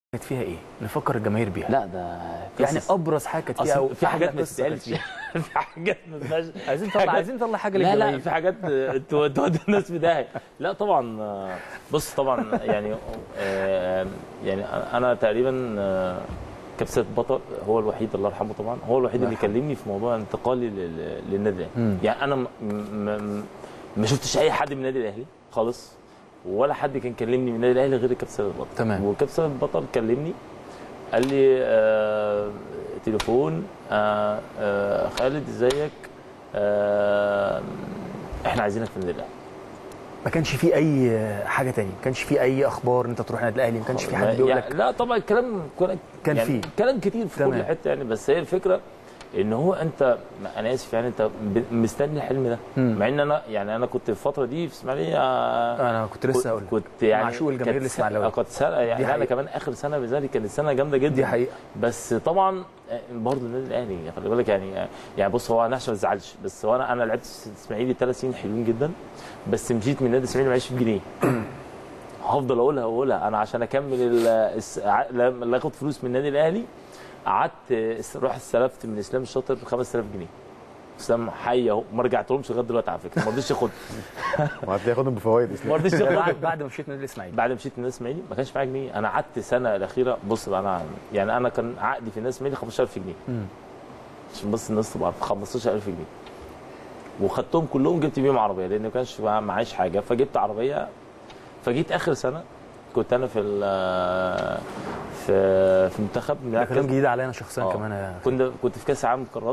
كانت فيها ايه؟ نفكر الجماهير بيها لا ده يعني قصص. ابرز حاجه كانت فيها أصل أو في حاجات أحلى ما قصة كانت تستاهلش فيها. في حاجات ما تستاهلش عايزين نطلع عايزين نطلع حاجه لا لا للجماهير في حاجات تو- تودي الناس في داهيه لا طبعا آه، بص طبعا يعني آه، يعني انا تقريبا آه، كبسة بطل هو الوحيد الله يرحمه طبعا هو الوحيد اللي يرحمه. كلمني في موضوع انتقالي لل- للنادي مم. الاهلي يعني انا م- م- ما شفتش اي حد من النادي الاهلي خالص ولا حد كان كلمني من النادي الاهلي غير كبسة البطل تمام. وكبسة البطل كلمني قال لي آه تليفون آه آه خالد ازيك آه احنا عايزينك في النادي الاهلي ما كانش في اي حاجه تانية ما كانش في اي اخبار ان انت تروح النادي الاهلي ما كانش في حد بيقول يعني لك لا طبعا الكلام كان كان يعني فيه. كلام كتير في تمام. كل حته يعني بس هي الفكره ان هو انت انا اسف يعني انت ب- مستني الحلم ده مم. مع ان انا يعني انا كنت في الفتره دي في اسماعيليه آه، انا كنت لسه اقول لك. كنت يعني معشوق الجماهير كانت الإسماعيلاوية. س- كنت سنه يعني دي انا حقيقة. كمان اخر سنه بالنسبه لي كانت سنه جامده جدا دي حقيقه بس طبعا برضه النادي الاهلي خلي بالك يعني يعني بص هو انا عشان ما تزعلش بس هو انا انا لعبت في الاسماعيلي ثلاث سنين حلوين جدا بس مشيت من النادي الاسماعيلي معيش جنيه هفضل اقولها واقولها انا عشان اكمل ال- الس- ع- لما اخد فلوس من النادي الاهلي قعدت اس- رحت استلفت من اسلام الشاطر 5000 جنيه اسلام حي اهو ما رجعتلهمش لغايه دلوقتي على فكره ما رضيش ياخد وهتلاقي ياخدهم بفوائد ما اسلام رضيش ده ياخد بعد بعد ما مشيت من النادي الاسماعيلي بعد ما مشيت من النادي الاسماعيلي ما كانش معايا جنيه انا قعدت سنه الاخيره بص بقى انا يعني انا كان عقدي في النادي الاسماعيلي 15000 جنيه مم. عشان بس الناس تبقى عارفه 15000 جنيه وخدتهم كلهم جبت بيهم عربيه لان ما كانش مع- معيش حاجه فجبت عربيه فجيت اخر سنه كنت انا في ال- في في منتخب ده بنلعب كلام كاس- جديد علينا شخصيا آه. كمان يا كنت كنت في كاس العالم قارات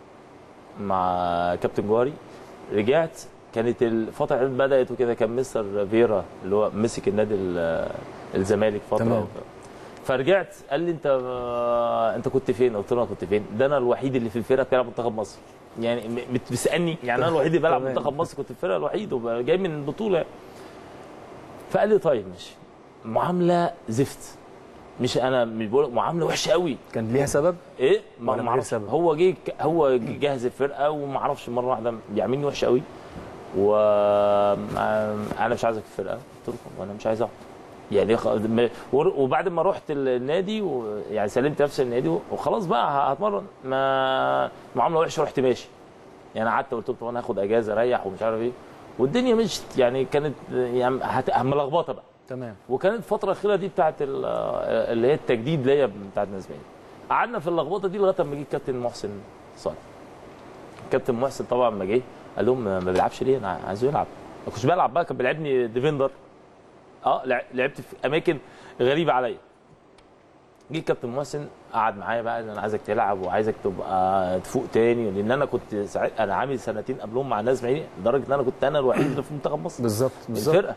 مع كابتن جوهري رجعت كانت الفتره اللي بدات وكده كان مستر فيرا اللي هو مسك النادي ال- الزمالك فتره تمام. فرجعت قال لي انت انت كنت فين؟ قلت له انا كنت فين؟ ده انا الوحيد اللي في الفرقه بتلعب منتخب مصر يعني م- بت- بتسالني يعني انا الوحيد اللي بلعب تمام. منتخب مصر كنت في الفرقه الوحيد وجاي من البطوله فقال لي طيب ماشي معامله زفت مش انا مش بقول معامله وحشه قوي كان ليها سبب ايه ما ولا من ما غير اعرفش سبب؟ هو جه هو جه جهز الفرقه وما اعرفش مره واحده بيعاملني وحش قوي و انا مش عايزك في الفرقه قلت له وانا مش عايز اقعد يعني خ- م- ور- وبعد ما رحت النادي و- يعني سلمت نفسي النادي وخلاص بقى هتمرن ما معامله وحشه رحت ماشي يعني قعدت قلت له طب انا هاخد اجازه اريح ومش عارف ايه والدنيا مشت يعني كانت يعني هت- ملخبطه بقى تمام وكانت الفتره الاخيره دي بتاعت ال- اللي هي التجديد ليا بتاعت الناس بعيد قعدنا في اللخبطه دي لغايه ما جه الكابتن محسن صالح الكابتن محسن طبعا ما جه قال لهم ما بيلعبش ليه انا عايزه يلعب ما كنتش بلعب بقى كان بيلعبني ديفندر اه لع- لعبت في اماكن غريبه عليا جه الكابتن محسن قعد معايا بقى انا عايزك تلعب وعايزك تبقى تفوق تاني لان انا كنت ساعت انا عامل سنتين قبلهم مع ناس بعيد لدرجه ان انا كنت انا الوحيد اللي في منتخب مصر بالظبط بالظبط الفرقه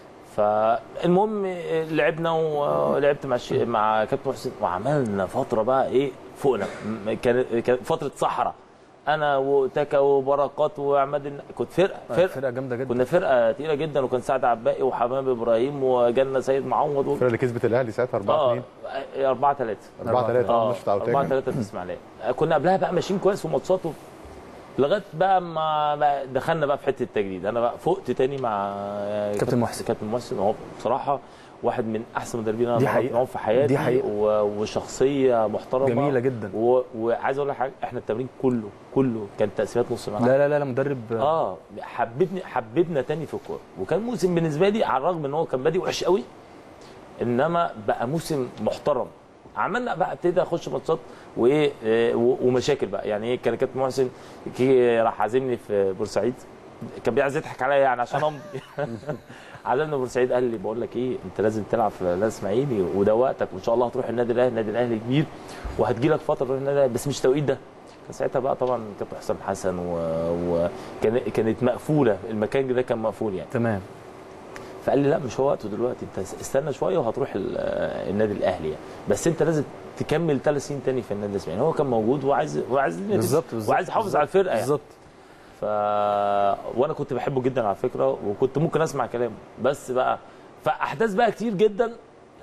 فالمهم لعبنا ولعبت مع الشي... مع كابتن محسن وعملنا فتره بقى ايه فوقنا م- كانت كانت فتره صحراء انا وتكا وبركات وعماد الن- كنت فرقه فرقه فرقه جامده جدا كنا فرقه تقيله جدا وكان سعد عباقي وحمام ابراهيم وجالنا سيد معوض و... الفرقه اللي كسبت الاهلي ساعتها 4 اه 2 4 3 4 3 اه مش بتاع 4 3 في الاسماعيليه كنا قبلها بقى ماشيين كويس وماتشات و- لغايه بقى ما بقى دخلنا بقى في حته التجديد انا بقى فقت تاني مع كابتن محسن. كابتن محسن هو بصراحه واحد من احسن المدربين انا دي مريت حقيقة. معاهم في حياتي دي حقيقة. و... وشخصيه محترمه جميله جدا و... وعايز اقول لك حاجه احنا التمرين كله كله كان تقسيمات نص ملعب لا لا لا لا مدرب اه حببني حببنا تاني في الكوره وكان موسم بالنسبه لي على الرغم ان هو كان بادئ وحش قوي انما بقى موسم محترم عملنا بقى ابتدي اخش ماتشات وايه آه، و- ومشاكل بقى يعني ايه كان كابتن محسن كي راح عازمني في بورسعيد كان بيعايز يضحك عليا يعني عشان امضي عزمنا بورسعيد قال لي بقول لك ايه انت لازم تلعب في النادي الاسماعيلي وده وقتك وان شاء الله هتروح النادي الاهلي النادي الاهلي كبير وهتجي لك فتره تروح النادي الأهلي، بس مش توقيت ده كان ساعتها بقى طبعا كابتن حسام حسن و- وكان كانت مقفوله المكان ده كان مقفول يعني تمام فقال لي لا مش هو وقته دلوقتي انت استنى شويه وهتروح ال- النادي الاهلي يعني بس انت لازم تكمل ثلاث سنين تاني في النادي الاسماعيلي هو كان موجود وعايز وعايز بالظبط بالظبط وعايز يحافظ على الفرقه يعني بالظبط ف وانا كنت بحبه جدا على فكره وكنت ممكن اسمع كلامه بس بقى فاحداث بقى كتير جدا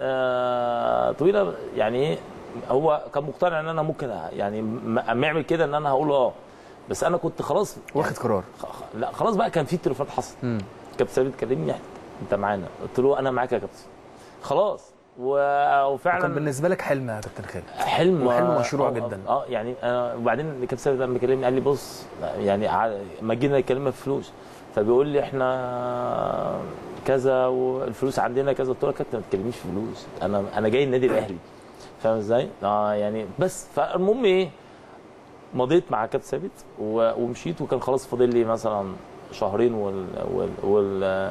آه، طويله يعني ايه هو كان مقتنع ان انا ممكن يعني م- اما يعمل كده ان انا هقول اه بس انا كنت خلاص واخد قرار خ- خ- لا خلاص بقى كان في تليفونات حصلت مم. كابتن ثابت كلمني انت معانا قلت له انا معاك يا كابتن خلاص وكان وفعلا بالنسبه لك حلم يا كابتن خالد حلم وحلم مشروع آه، جدا. اه يعني انا وبعدين الكابتن ثابت لما كلمني قال لي بص يعني ع- ما جينا نتكلم في فلوس فبيقول لي احنا كذا والفلوس عندنا كذا قلت له يا كابتن ما تكلمنيش في فلوس انا انا جاي النادي الاهلي فاهم ازاي؟ اه يعني بس فالمهم ايه مضيت مع كابتن ثابت و- ومشيت وكان خلاص فاضل لي مثلا شهرين وال وال, وال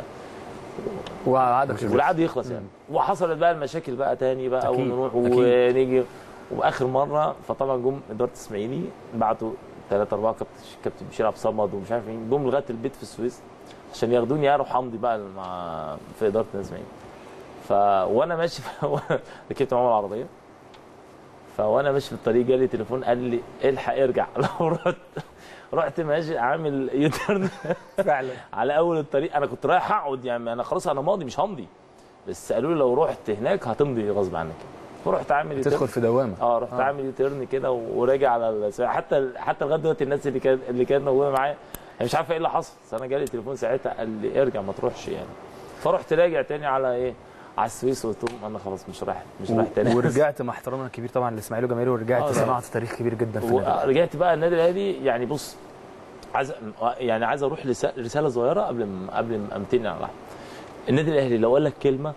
وعقدك شغال. والعقد يخلص يعني وحصلت بقى المشاكل بقى تاني بقى أكيد، ونروح أكيد. ونيجي واخر مره فطبعا جم اداره اسماعيلي بعتوا ثلاثة أربعة كابتن كابتن بشير عبد الصمد ومش عارف مين جم لغاية البيت في السويس عشان ياخدوني اروح امضي بقى مع في اداره النادي الاسماعيلي ف وانا ماشي ركبت معاهم العربيه فوانا ماشي في الطريق جالي تليفون قال لي الحق ارجع لو رحت رحت ماشي عامل يوترن فعلا على اول الطريق انا كنت رايح اقعد يعني انا خلاص انا ماضي مش همضي بس قالوا لي لو رحت هناك هتمضي غصب عنك فرحت عامل يوتيرن. تدخل في دوامه اه رحت آه. عامل يوتيرن كده وراجع على السواق. حتى حتى لغايه دلوقتي الناس اللي كانت اللي كانت موجوده معايا هي مش عارفه ايه اللي حصل بس انا جالي تليفون ساعتها قال لي ارجع ما تروحش يعني فرحت راجع تاني على ايه على السويس وقلت لهم انا خلاص مش رايح مش رايح تاني ورجعت مع احترامنا الكبير طبعا لاسماعيل وجماهيره ورجعت آه، صنعت تاريخ كبير جدا في النادي الأهلي. ورجعت بقى النادي الاهلي يعني بص عايز يعني عايز اروح لس- رساله صغيره قبل ما قبل ما امتني على الأحد. النادي الاهلي لو قال لك كلمه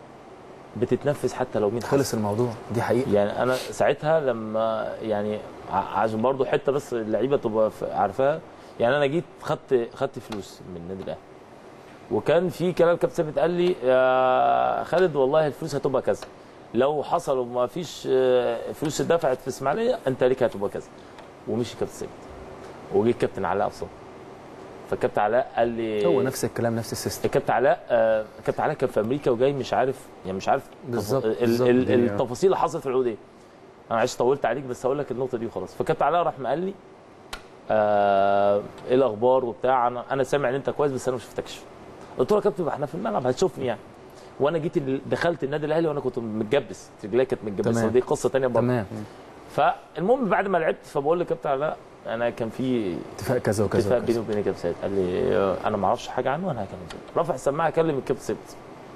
بتتنفذ حتى لو مين خلص الموضوع دي حقيقه يعني انا ساعتها لما يعني ع- عشان برضو حته بس اللعيبه تبقى ف- عارفاها يعني انا جيت خدت خدت فلوس من النادي الاهلي وكان في كلام كابتن ثابت قال لي يا خالد والله الفلوس هتبقى كذا لو حصل وما فيش آه، فلوس اتدفعت في اسماعيليه انت ليك هتبقى كذا ومشي كابتن ثابت وجه الكابتن علاء ابصر فالكابتن علاء قال لي هو نفس الكلام نفس السيستم الكابتن علاء آه، الكابتن علاء كان في امريكا وجاي مش عارف يعني مش عارف بالظبط، ال- بالظبط. ال- التفاصيل اللي حصلت في العقوديه انا معلش طولت عليك بس هقول لك النقطه دي وخلاص فالكابتن علاء راح قال لي آه ايه الاخبار وبتاع انا انا سامع ان انت كويس بس انا ما شفتكش قلت له يا كابتن ما احنا في الملعب هتشوفني يعني وانا جيت ال- دخلت النادي الاهلي وانا كنت متجبس رجلي كانت متجبسه تمام. ودي قصه ثانيه برضه تمام فالمهم بعد ما لعبت فبقول للكابتن علاء انا كان في اتفاق كذا وكذا اتفاق بيني وكذا. وبين الكابتن سيد قال لي آه، انا ما اعرفش حاجه عنه وانا هكلمه رفع السماعه كلم الكابتن ثابت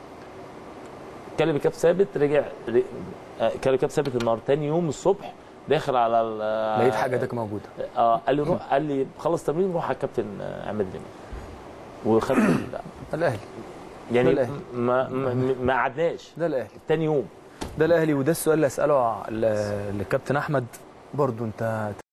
كلم الكابتن ثابت رجع ر- آه، كلم الكابتن ثابت النهار تاني يوم الصبح داخل على ال- آه، لقيت حاجتك موجوده اه قال لي روح قال لي خلص تمرين روح على الكابتن آه، عماد الدين وخدت ال- الاهلي يعني الأهلي. ما ما, ما قعدناش ده الاهلي تاني يوم ده الاهلي وده السؤال اللي اساله ل- للكابتن احمد برضو انت